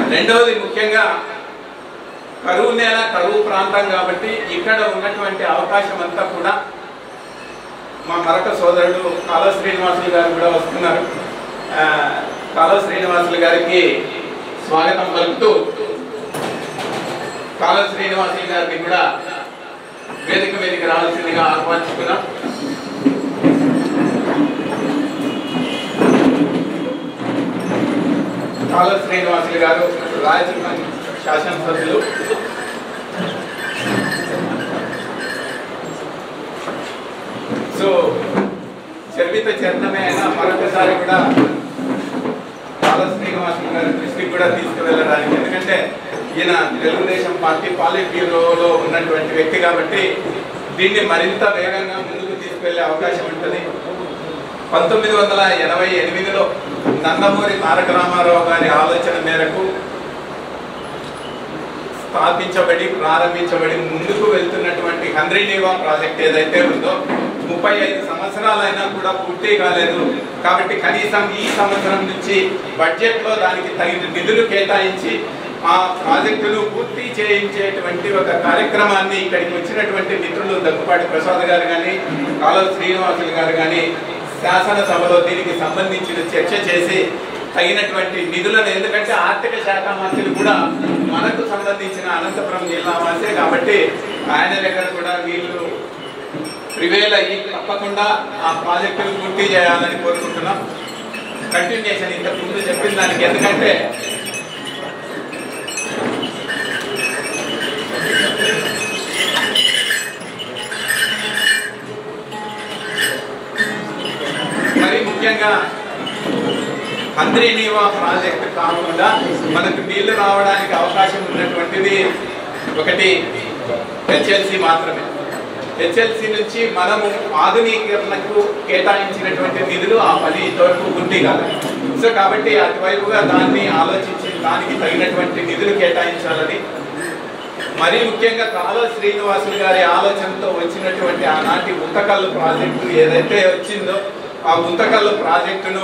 రెండవది ముఖ్యంగా కరువు నేల కరువు ప్రాంతం కాబట్టి ఇక్కడ ఉన్నటువంటి అవకాశం అంతా కూడా మా మరొక సోదరుడు కాల శ్రీనివాసులు గారు కూడా వస్తున్నారు ఆ, కాల శ్రీనివాసులు గారికి స్వాగతం పలుకుతూ కాల శ్రీనివాసులు గారిని కూడా వేదిక మీదకి రావాల్సిందిగా ఆహ్వానిస్తున్నాం కాల శ్రీనివాసులు గారు రాయచూరు శాసనసభ్యులు సో చర్మిత చరణమే అయినా మరొకసారి కూడా కాల శ్రీనివాసులు గారి దృష్టికి కూడా తీసుకువెళ్ళడానికి ఎందుకంటే ఈయన తెలుగుదేశం పార్టీ పాలిట్ బ్యూరోలో ఉన్నటువంటి వ్యక్తి కాబట్టి దీన్ని మరింత వేగంగా ముందుకు తీసుకెళ్లే అవకాశం ఉంటుంది పంతొమ్మిది వందల ఎనభై ఎనిమిదిలో నందమూరి తారక రామారావు గారి ఆలోచన మేరకు స్థాపించబడి ప్రారంభించబడి ముందుకు వెళ్తున్నటువంటి హంద్రీనీవా ప్రాజెక్ట్ ఏదైతే ఉందో ముప్పై ఐదు సంవత్సరాలైనా కూడా పూర్తి కాలేదు కాబట్టి కనీసం ఈ సంవత్సరం నుంచి బడ్జెట్ లో దానికి తగిన నిధులు కేటాయించి ఆ ప్రాజెక్టును పూర్తి చేయించేటువంటి ఒక కార్యక్రమాన్ని ఇక్కడికి వచ్చినటువంటి మిత్రులు దగ్గుపాటి ప్రసాద్ గారు కానీ కాలువ శ్రీనివాసులు గారు కానీ శాసనసభలో దీనికి సంబంధించిన చర్చ చేసి తగినటువంటి నిధులను ఎందుకంటే ఆర్థిక శాఖ మంత్రులు కూడా మనకు సంబంధించిన అనంతపురం జిల్లా వాసే కాబట్టి ఆయన దగ్గర కూడా వీళ్ళు ప్రివేల్ అయ్యి తప్పకుండా ఆ ప్రాజెక్టులు పూర్తి చేయాలని కోరుకుంటున్నాం కంటిన్యూషన్ ఇంతకు ముందు చెప్పిన దానికి ఎందుకంటే మరి ముఖ్యంగా హంద్రీనీవా ప్రాజెక్ట్ కాకుండా మనకు నీళ్లు రావడానికి అవకాశం ఉన్నటువంటిది ఒకటి హెచ్ఎల్సి మాత్రమే హెచ్ఎల్సి నుంచి మనము ఆధునీకరణకు కేటాయించినటువంటి నిధులు ఆ పది వరకు పూర్తి కాదు సో కాబట్టి అటువైపుగా దాన్ని ఆలోచించి దానికి తగినటువంటి నిధులు కేటాయించాలని మరీ ముఖ్యంగా కాలువ శ్రీనివాసులు గారి ఆలోచనతో వచ్చినటువంటి ఆనాటి ఉత్తకల్లు ప్రాజెక్టు ఏదైతే వచ్చిందో ఆ ఉత్తకల్లు ప్రాజెక్టును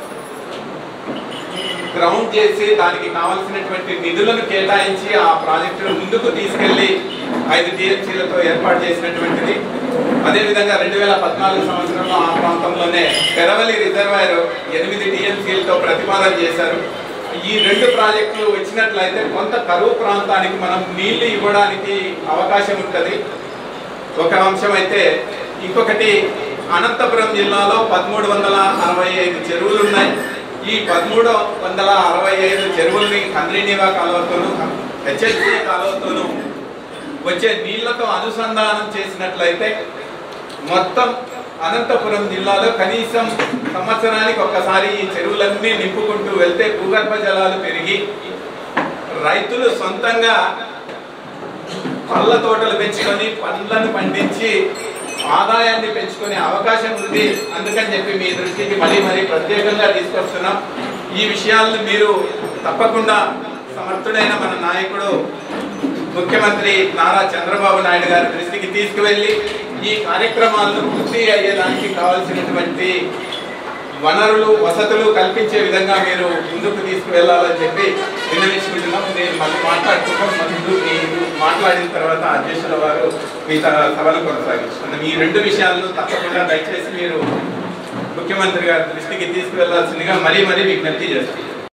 గ్రౌండ్ చేసి దానికి కావాల్సినటువంటి నిధులను కేటాయించి ఆ ప్రాజెక్టును ముందుకు తీసుకెళ్లి ఐదు టీఎంసీలతో ఏర్పాటు చేసినటువంటిది అదేవిధంగా రెండు వేల పద్నాలుగు సంవత్సరంలో ఆ ప్రాంతంలోనే పెరవలి రిజర్వాయర్ ఎనిమిది టీఎంసీలతో ప్రతిపాదన చేశారు ఈ రెండు ప్రాజెక్టులు వచ్చినట్లయితే కొంత కరువు ప్రాంతానికి మనం నీళ్లు ఇవ్వడానికి అవకాశం ఉంటుంది ఒక అంశం అయితే ఇంకొకటి అనంతపురం జిల్లాలో పదమూడు వందల అరవై ఐదు చెరువులు ఉన్నాయి ఈ పదమూడు వందల అరవై ఐదు చెరువుల్ని కంద్రీనీవా కాలువతోనూ హెచ్ఎస్సి కాలువతోనూ వచ్చే నీళ్లతో అనుసంధానం చేసినట్లయితే మొత్తం అనంతపురం జిల్లాలో కనీసం సంవత్సరానికి ఒక్కసారి ఈ చెరువులన్నీ నింపుకుంటూ వెళ్తే భూగర్భ జలాలు పెరిగి రైతులు సొంతంగా పళ్ళ తోటలు పెంచుకొని పండ్లను పండించి ఆదాయాన్ని పెంచుకునే అవకాశం ఉంది అందుకని చెప్పి మీ దృష్టికి మళ్ళీ మరీ ప్రత్యేకంగా తీసుకొస్తున్నాం ఈ విషయాలను మీరు తప్పకుండా సమర్థుడైన మన నాయకుడు ముఖ్యమంత్రి నారా చంద్రబాబు నాయుడు గారి దృష్టికి తీసుకువెళ్ళి ఈ కార్యక్రమాలను పూర్తి అయ్యేదానికి కావాల్సినటువంటి వనరులు వసతులు కల్పించే విధంగా మీరు ముందుకు తీసుకువెళ్ళాలని చెప్పి విన్నవించుకుంటున్నాం నేను మళ్ళీ మాట్లాడుకుంటాం ముందు మీరు మాట్లాడిన తర్వాత అధ్యక్షుల వారు మిగతా సభను కొనసాగిస్తున్నారు ఈ రెండు విషయాలను తప్పకుండా దయచేసి మీరు ముఖ్యమంత్రి గారి దృష్టికి తీసుకువెళ్లాల్సిందిగా మరీ మరీ విజ్ఞప్తి చేస్తున్నాను